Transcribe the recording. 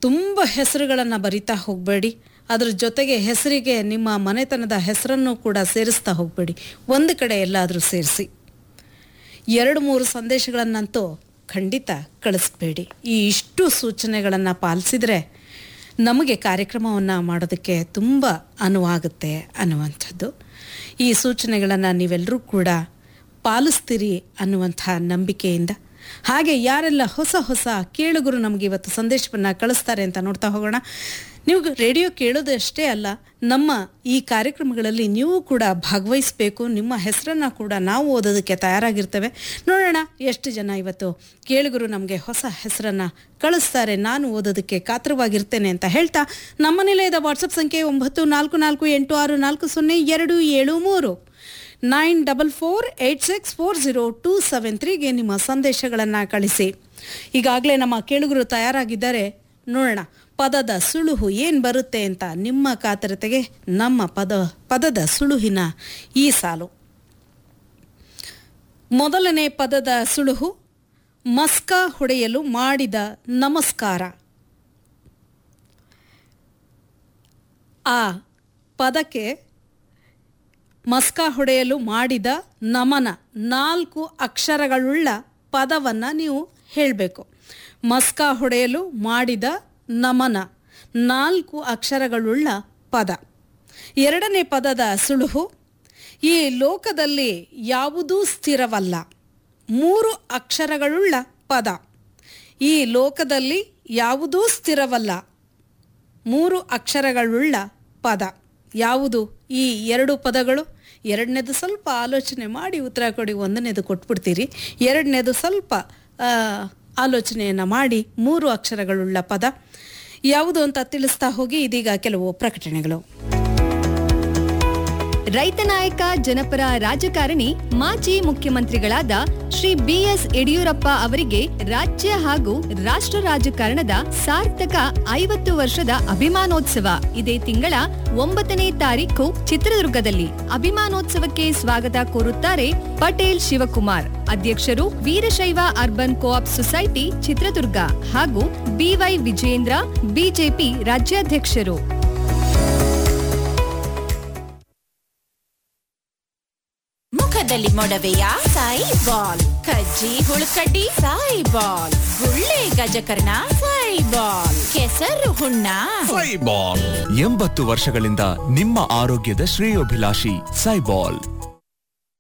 ತುಂಬ ಹೆಸರುಗಳನ್ನು ಬರಿತಾ ಹೋಗಬೇಡಿ ಅದ್ರ ಜೊತೆಗೆ ಹೆಸರಿಗೆ ನಿಮ್ಮ ಮನೆತನದ ಹೆಸರನ್ನು ಕೂಡ ಸೇರಿಸ್ತಾ ಹೋಗಬೇಡಿ ಒಂದು ಕಡೆ ಎಲ್ಲಾದರೂ ಸೇರಿಸಿ ಎರಡು ಮೂರು ಸಂದೇಶಗಳನ್ನಂತೂ ಖಂಡಿತ ಕಳಿಸ್ಬೇಡಿ ಈ ಇಷ್ಟು ಸೂಚನೆಗಳನ್ನು ಪಾಲಿಸಿದರೆ ನಮಗೆ ಕಾರ್ಯಕ್ರಮವನ್ನು ಮಾಡೋದಕ್ಕೆ ತುಂಬ ಅನುವಾಗುತ್ತೆ ಅನ್ನುವಂಥದ್ದು ಈ ಸೂಚನೆಗಳನ್ನು ನೀವೆಲ್ಲರೂ ಕೂಡ ಪಾಲಿಸ್ತೀರಿ ಅನ್ನುವಂಥ ನಂಬಿಕೆಯಿಂದ ಹಾಗೆ ಯಾರೆಲ್ಲ ಹೊಸ ಹೊಸ ಕೇಳುಗರು ನಮಗೆ ಇವತ್ತು ಸಂದೇಶವನ್ನು ಕಳಿಸ್ತಾರೆ ಅಂತ ನೋಡ್ತಾ ಹೋಗೋಣ ನೀವು ರೇಡಿಯೋ ಕೇಳೋದಷ್ಟೇ ಅಲ್ಲ ನಮ್ಮ ಈ ಕಾರ್ಯಕ್ರಮಗಳಲ್ಲಿ ನೀವು ಕೂಡ ಭಾಗವಹಿಸಬೇಕು ನಿಮ್ಮ ಹೆಸರನ್ನು ಕೂಡ ನಾವು ಓದೋದಕ್ಕೆ ತಯಾರಾಗಿರ್ತೇವೆ ನೋಡೋಣ ಎಷ್ಟು ಜನ ಇವತ್ತು ಕೇಳುಗರು ನಮಗೆ ಹೊಸ ಹೆಸರನ್ನು ಕಳಿಸ್ತಾರೆ ನಾನು ಓದೋದಕ್ಕೆ ಕಾತರವಾಗಿರ್ತೇನೆ ಅಂತ ಹೇಳ್ತಾ ನಮ್ಮ ನಿಲಯದ ವಾಟ್ಸಪ್ ಸಂಖ್ಯೆ ಒಂಬತ್ತು ನಾಲ್ಕು ನಾಲ್ಕು ಎಂಟು ಆರು ನಾಲ್ಕು ಸೊನ್ನೆ ಎರಡು ಏಳು ಮೂರು nine double four eight six four zero two seven ತ್ರೀಗೆ ನಿಮ್ಮ ಸಂದೇಶಗಳನ್ನು ಕಳಿಸಿ ಈಗಾಗಲೇ ನಮ್ಮ ಕೇಳುಗರು ತಯಾರಾಗಿದ್ದಾರೆ ನೋಡೋಣ ಪದದ ಸುಳುಹು ಏನು ಬರುತ್ತೆ ಅಂತ ನಿಮ್ಮ ಕಾತರತೆಗೆ ನಮ್ಮ ಪದ ಪದದ ಸುಳುಹಿನ ಈ ಸಾಲು ಮೊದಲನೇ ಪದದ ಸುಳುಹು ಮಸ್ಕ ಹೊಡೆಯಲು ಮಾಡಿದ ನಮಸ್ಕಾರ ಆ ಪದಕ್ಕೆ ಮಸ್ಕ ಹೊಡೆಯಲು ಮಾಡಿದ ನಮನ ನಾಲ್ಕು ಅಕ್ಷರಗಳುಳ್ಳ ಪದವನ್ನು ನೀವು ಹೇಳಬೇಕು ಮಸ್ಕ ಹೊಡೆಯಲು ಮಾಡಿದ ನಮನ ನಾಲ್ಕು ಅಕ್ಷರಗಳುಳ್ಳ ಪದ ಎರಡನೇ ಪದದ ಸುಳುಹು ಈ ಲೋಕದಲ್ಲಿ ಯಾವುದೂ ಸ್ಥಿರವಲ್ಲ ಮೂರು ಅಕ್ಷರಗಳುಳ್ಳ ಪದ ಈ ಲೋಕದಲ್ಲಿ ಯಾವುದೂ ಸ್ಥಿರವಲ್ಲ ಮೂರು ಅಕ್ಷರಗಳುಳ್ಳ ಪದ ಯಾವುದು ಈ ಎರಡು ಪದಗಳು ಎರಡನೇದು ಸ್ವಲ್ಪ ಆಲೋಚನೆ ಮಾಡಿ ಉತ್ತರ ಕೊಡಿ ಒಂದನೇದು ಕೊಟ್ಬಿಡ್ತೀರಿ ಎರಡನೇದು ಸ್ವಲ್ಪ ಆಲೋಚನೆಯನ್ನು ಮಾಡಿ ಮೂರು ಅಕ್ಷರಗಳುಳ್ಳ ಪದ ಯಾವುದು ಅಂತ ತಿಳಿಸ್ತಾ ಹೋಗಿ ಇದೀಗ ಕೆಲವು ಪ್ರಕಟಣೆಗಳು ರೈತ ನಾಯಕ ಜನಪರ ರಾಜಕಾರಣಿ ಮಾಜಿ ಮುಖ್ಯಮಂತ್ರಿಗಳಾದ ಶ್ರೀ ಬಿಎಸ್ ಯಡಿಯೂರಪ್ಪ ಅವರಿಗೆ ರಾಜ್ಯ ಹಾಗೂ ರಾಷ್ಟ್ರ ರಾಜಕಾರಣದ ಸಾರ್ಥಕ ಐವತ್ತು ವರ್ಷದ ಅಭಿಮಾನೋತ್ಸವ ಇದೇ ತಿಂಗಳ ಒಂಬತ್ತನೇ ತಾರೀಕು ಚಿತ್ರದುರ್ಗದಲ್ಲಿ ಅಭಿಮಾನೋತ್ಸವಕ್ಕೆ ಸ್ವಾಗತ ಕೋರುತ್ತಾರೆ ಪಟೇಲ್ ಶಿವಕುಮಾರ್ ಅಧ್ಯಕ್ಷರು Veerashaiva urban co op society Chitradurga ಹಾಗೂ ಬಿವೈ ವಿಜೇಂದ್ರ ಬಿಜೆಪಿ ರಾಜ್ಯಾಧ್ಯಕ್ಷರು ಮುಖದಲ್ಲಿ ಮೊಡವೆಯ ಸಾಯಿ ಬಾಲ್ ಕಜ್ಜಿ ಹುಳುಕಡ್ಡಿ ಸಾಯಿ ಬಾಲ್ ಗುಳ್ಳೆ ಗಜಕರ್ಣ ಸಾಯಿ ಬಾಲ್ ಕೆಸರು ಹುಣ್ಣ ಸೈಬಾಲ್ ಎಂಬತ್ತು ವರ್ಷಗಳಿಂದ ನಿಮ್ಮ ಆರೋಗ್ಯದ ಶ್ರೇಯೋಭಿಲಾಷಿ ಸೈಬಾಲ್